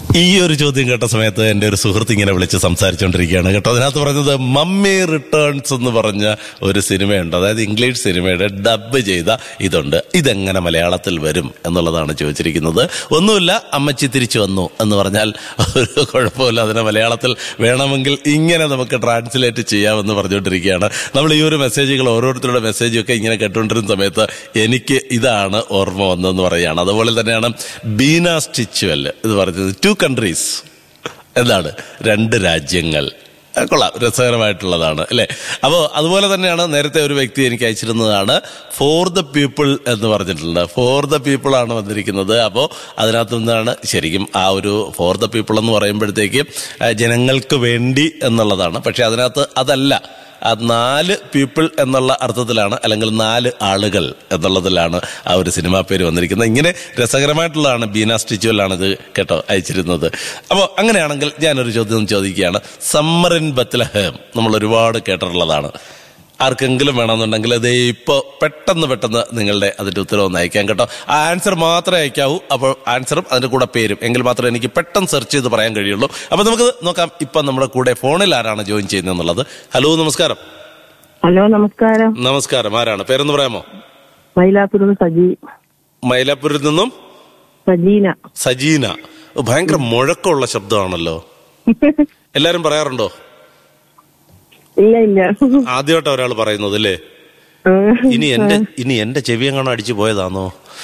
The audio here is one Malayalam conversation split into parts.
ഈ ഒരു ചോദ്യം കേട്ട സമയത്ത് എന്റെ ഒരു സുഹൃത്ത് ഇങ്ങനെ വിളിച്ച് സംസാരിച്ചുകൊണ്ടിരിക്കുകയാണ് കേട്ടോ അതിനകത്ത് പറഞ്ഞത് മമ്മി റിട്ടേൺസ് എന്ന് പറഞ്ഞ ഒരു സിനിമയുണ്ട് അതായത് ഇംഗ്ലീഷ് സിനിമയുടെ ഡബ് ചെയ്ത ഇതുണ്ട് ഇതെങ്ങനെ മലയാളത്തിൽ വരും എന്നുള്ളതാണ് ചോദിച്ചിരിക്കുന്നത് ഒന്നുമില്ല അമ്മച്ചി തിരിച്ചു വന്നു എന്ന് പറഞ്ഞാൽ ഒരു കുഴപ്പമില്ല അതിനെ മലയാളത്തിൽ വേണമെങ്കിൽ ഇങ്ങനെ നമുക്ക് ട്രാൻസ്ലേറ്റ് ചെയ്യാമെന്ന് പറഞ്ഞുകൊണ്ടിരിക്കുകയാണ് നമ്മൾ ഈ ഒരു മെസ്സേജുകൾ ഓരോരുത്തരുടെ മെസ്സേജും ഒക്കെ ഇങ്ങനെ കേട്ടുകൊണ്ടിരുന്ന സമയത്ത് എനിക്ക് ഇതാണ് ഓർമ്മ വന്നതെന്ന് പറയുകയാണ് അതുപോലെ തന്നെയാണ് ബീന സ്റ്റിച്ചുവൽ ഇത് പറഞ്ഞത് ടു കൺട്രീസ് എന്താണ് രണ്ട് രാജ്യങ്ങൾ അത് കൊള്ളാം രസകരമായിട്ടുള്ളതാണ് അല്ലേ അപ്പോൾ അതുപോലെ തന്നെയാണ് നേരത്തെ ഒരു വ്യക്തി എനിക്ക് അയച്ചിരുന്നതാണ് ഫോർ ദ പീപ്പിൾ എന്ന് പറഞ്ഞിട്ടുണ്ട് ഫോർ ദ പീപ്പിൾ ആണ് വന്നിരിക്കുന്നത് അപ്പോൾ അതിനകത്ത് നിന്നാണ് ശരിക്കും ആ ഒരു ഫോർ ദ പീപ്പിൾ എന്ന് പറയുമ്പോഴത്തേക്ക് ആ, ജനങ്ങൾക്ക് വേണ്ടി എന്നുള്ളതാണ് പക്ഷെ അതിനകത്ത് അതല്ല ആ നാല് പീപ്പിൾ എന്നുള്ള അർത്ഥത്തിലാണ് അല്ലെങ്കിൽ നാല് ആളുകൾ എന്നുള്ളതിലാണ് ആ ഒരു സിനിമാ പേര് വന്നിരിക്കുന്നത് ഇങ്ങനെ രസകരമായിട്ടുള്ളതാണ് ബീന സ്റ്റിച്ചുവലാണ് ഇത് കേട്ടോ അയച്ചിരുന്നത് അപ്പോൾ അങ്ങനെയാണെങ്കിൽ ഞാനൊരു ചോദ്യം ചോദിക്കുകയാണ് സമ്മർ ഇൻ ബത്ലഹേം നമ്മൾ ഒരുപാട് കേട്ടിട്ടുള്ളതാണ് ആർക്കെങ്കിലും വേണമെന്നുണ്ടെങ്കിൽ ഇത് ഇപ്പോൾ പെട്ടെന്ന് പെട്ടെന്ന് നിങ്ങളുടെ അതിന്റെ ഉത്തരവ് ഒന്ന് അയക്കാം കേട്ടോ ആ ആൻസർ മാത്രമേ അയക്കാവൂ അപ്പോൾ ആൻസറും അതിന്റെ കൂടെ പേരും എങ്കിൽ മാത്രമേ എനിക്ക് പെട്ടെന്ന് സെർച്ച് ചെയ്ത് പറയാൻ കഴിയുള്ളൂ അപ്പോൾ നമുക്ക് നോക്കാം ഇപ്പം നമ്മുടെ കൂടെ ഫോണിൽ ആരാണ് ജോയിൻ ചെയ്യുന്നത് എന്നുള്ളത് ഹലോ നമസ്കാരം ഹലോ നമസ്കാരം നമസ്കാരം ആരാണ് പേരൊന്ന് പറയാമോ മൈലാപ്പുരം സജി മൈലാപ്പൂരിൽ നിന്നും സജീന സജീന ഓ, ഭയങ്കര മുഴക്കമുള്ള ശബ്ദമാണല്ലോ എല്ലാരും പറയാറുണ്ടോ ഇല്ല ഇല്ല ആദ്യമായിട്ട് ഒരാൾ പറയുന്നത് അല്ലേ ഇനി എന്റെ ഇനി എന്റെ ചെവിയെങ്ങാണോ അടിച്ചു പോയതാണോ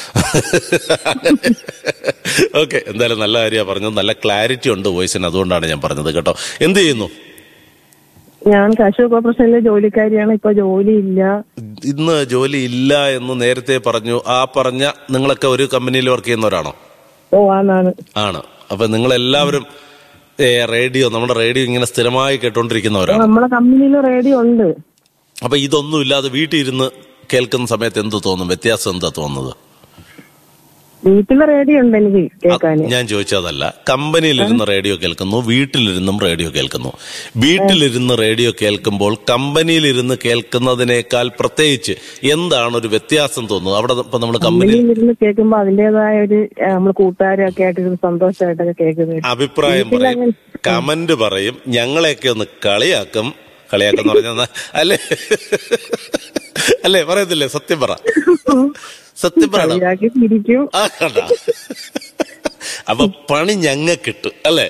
ഓക്കെ എന്തായാലും നല്ല കാര്യമാണ് പറഞ്ഞത് നല്ല ക്ലാരിറ്റി ഉണ്ട് വോയിസിന് അതുകൊണ്ടാണ് ഞാൻ പറഞ്ഞത് കേട്ടോ എന്ത് ചെയ്യുന്നു ഞാൻ കശു കോർപ്പറേഷനിലെ ജോലിക്കാരിയാണ് ഇപ്പൊ ജോലി ഇല്ല ഇന്ന് ജോലി ഇല്ല എന്ന് നേരത്തെ പറഞ്ഞു ആ പറഞ്ഞ നിങ്ങളൊക്കെ ഒരു കമ്പനിയിൽ വർക്ക് ചെയ്യുന്നവരാണോ ഓ ആന്നാണ് ആണ് അപ്പൊ നിങ്ങൾ എല്ലാവരും റേഡിയോ നമ്മുടെ റേഡിയോ ഇങ്ങനെ സ്ഥിരമായി കേട്ടോണ്ടിരിക്കുന്നവരാണ് നമ്മളെ കമ്പനിയിൽ റേഡിയോ ഉണ്ട് അപ്പൊ ഇതൊന്നും ഇല്ലാതെ വീട്ടിൽ ഇരുന്ന് കേൾക്കുന്ന സമയത്ത് എന്ത് തോന്നും വ്യത്യാസം എന്താ തോന്നുന്നത് വീട്ടിലെ റേഡിയോ ഉണ്ട് എനിക്ക് കേൾക്കാന് ഞാൻ ചോദിച്ചതല്ല കമ്പനിയിലിരുന്ന് റേഡിയോ കേൾക്കുന്നു വീട്ടിലിരുന്നും റേഡിയോ കേൾക്കുന്നു വീട്ടിലിരുന്ന് റേഡിയോ കേൾക്കുമ്പോൾ കമ്പനിയിലിരുന്ന് കേൾക്കുന്നതിനേക്കാൾ പ്രത്യേകിച്ച് എന്താണ് ഒരു വ്യത്യാസം തോന്നുന്നത് അവിടെ ഇപ്പൊ നമ്മൾ കമ്പനി കമ്പനിയിൽ ഇരുന്ന് കേൾക്കുമ്പോ അതിന്റേതായ ഒരു നമ്മൾ കൂട്ടുകാരൊക്കെ ആയിട്ട് ഒരു സന്തോഷമായിട്ടൊക്കെ കേൾക്കുന്നത് അഭിപ്രായം പറയും കമന്റ് പറയും ഞങ്ങളെയൊക്കെ ഒന്ന് കളിയാക്കും കളിയാക്കെന്ന് പറഞ്ഞാ അല്ലേ അല്ലേ പറയത്തില്ലേ സത്യം പറ സത്യം പറയണം കളിയാക്കി ചിരിക്കും ആ കണ്ട അപ്പൊ പണി ഞങ്ങ കിട്ടും അല്ലേ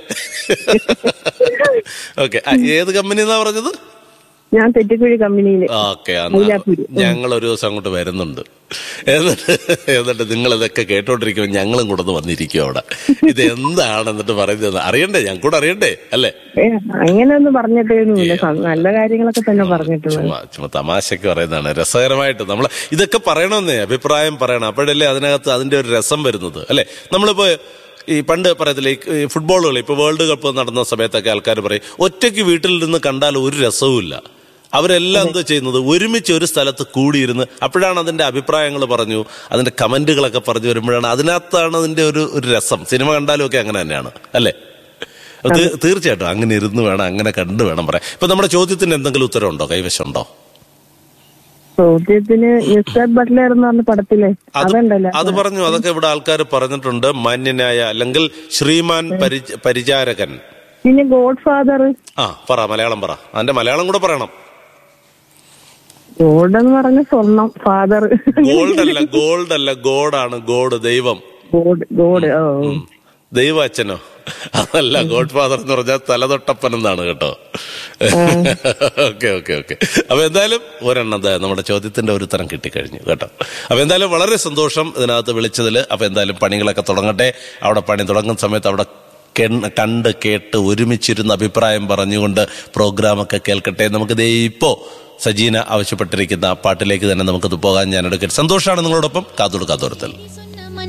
ഓക്കെ ഏത് കമ്പനി എന്നാ പറഞ്ഞത് ഞാൻ തെറ്റിക്കുഴി കമ്പനിയില് ഓക്കെ മൈലാപ്പൂര്. ഞങ്ങൾ ഒരു ദിവസം അങ്ങോട്ട് വരുന്നുണ്ട് എന്നിട്ട് എന്നിട്ട് നിങ്ങൾ ഇതൊക്കെ കേട്ടോണ്ടിരിക്കുമ്പോൾ ഞങ്ങളും കൂടെ ഒന്ന് വന്നിരിക്കും അവിടെ ഇത് എന്താണ് എന്നിട്ട് പറയുന്നത് അറിയണ്ടേ ഞങ്ങൾ കൂടെ അറിയണ്ടേ അല്ലേ ഏ, അങ്ങനെയൊന്നും പറഞ്ഞിട്ടൊന്നുമില്ല സ- നല്ല കാര്യങ്ങളൊക്കെ തന്നെ പറഞ്ഞിട്ടുള്ളത് ചുമ്മാ ചുമ്മാ തമാശക്ക് പറയുന്നതാണ് രസകരമായിട്ട് നമ്മൾ ഇതൊക്കെ പറയണമെന്നേ അഭിപ്രായം പറയണം അപ്പോഴല്ലേ അതിനകത്ത് അതിന്റെ ഒരു രസം വരുന്നത് അല്ലെ നമ്മളിപ്പോ ഈ പണ്ട് പറയത്തില്ലേ ഈ ഫുട്ബോൾ കളി ഇപ്പൊ വേൾഡ് കപ്പ് നടന്ന സമയത്തൊക്കെ ആൾക്കാർ പറയും ഒറ്റയ്ക്ക് വീട്ടിൽ നിന്ന് കണ്ടാൽ ഒരു രസവുമില്ല അവരെല്ലാം എന്താ ചെയ്യുന്നത് ഒരുമിച്ച് ഒരു സ്ഥലത്ത് കൂടിയിരുന്ന് അപ്പോഴാണ് അതിന്റെ അഭിപ്രായങ്ങൾ പറഞ്ഞു അതിന്റെ കമന്റുകളൊക്കെ പറഞ്ഞു വരുമ്പോഴാണ് അതിനകത്താണ് അതിന്റെ ഒരു ഒരു രസം സിനിമ കണ്ടാലും ഒക്കെ അങ്ങനെ തന്നെയാണ് അല്ലേ തീ- തീർച്ചയായിട്ടും അങ്ങനെ ഇരുന്ന് വേണം അങ്ങനെ കണ്ടു വേണം പറയാം ഇപ്പൊ നമ്മുടെ ചോദ്യത്തിന് എന്തെങ്കിലും ഉത്തരവുണ്ടോ കൈവശമുണ്ടോ ചോദ്യത്തിന് മിസ്റ്റർ ബട്ട്ലർ എന്ന് പറഞ്ഞ പടത്തിലെ അത് അതുണ്ടല്ലോ അത് പറഞ്ഞു അതൊക്കെ ഇവിടെ ആൾക്കാർ പറഞ്ഞിട്ടുണ്ട് മാന്യനായ അല്ലെങ്കിൽ ശ്രീമാൻ പരിച- പരിചാരകൻ പിന്നെ ഗോഡ് ഫാദർ ആ പറ മലയാളം പറ അതിന്റെ മലയാളം കൂടെ പറയണം ഗോഡ് എന്ന് പറഞ്ഞ സ്വർണം ഫാദർ ഗോൾഡ് അല്ല ഗോൾഡ് അല്ല ഗോഡാണ് ഗോഡ് ദൈവം ഗോഡ് ഗോഡ് ഓ ഉം. ദൈവ അച്ഛനോ അതല്ല ഗോഡ് ഫാദർ എന്ന് പറഞ്ഞാൽ തലതൊട്ടപ്പൻ എന്നാണ് കേട്ടോ ഓക്കെ ഓക്കെ ഓക്കെ അപ്പൊ എന്തായാലും ഒരെണ്ണം ദേ നമ്മുടെ ചോദ്യത്തിന്റെ ഒരു തരം കിട്ടിക്കഴിഞ്ഞു കേട്ടോ അപ്പൊ എന്തായാലും വളരെ സന്തോഷം ഇതിനകത്ത് വിളിച്ചതിൽ അപ്പൊ എന്തായാലും പണികളൊക്കെ തുടങ്ങട്ടെ അവിടെ പണി തുടങ്ങുന്ന സമയത്ത് അവിടെ കെൺ- കണ്ട് കേട്ട് ഒരുമിച്ചിരുന്ന് അഭിപ്രായം പറഞ്ഞുകൊണ്ട് പ്രോഗ്രാമൊക്കെ കേൾക്കട്ടെ നമുക്ക് ദേ ഇപ്പോ സജീന ആവശ്യപ്പെട്ടിരിക്കുന്ന പാട്ടിലേക്ക് തന്നെ നമുക്കത് പോകാൻ ഞാൻ എടുക്കട്ടെ സന്തോഷമാണ് നിങ്ങളോടൊപ്പം കാതോട് കാതോരത്തിൽ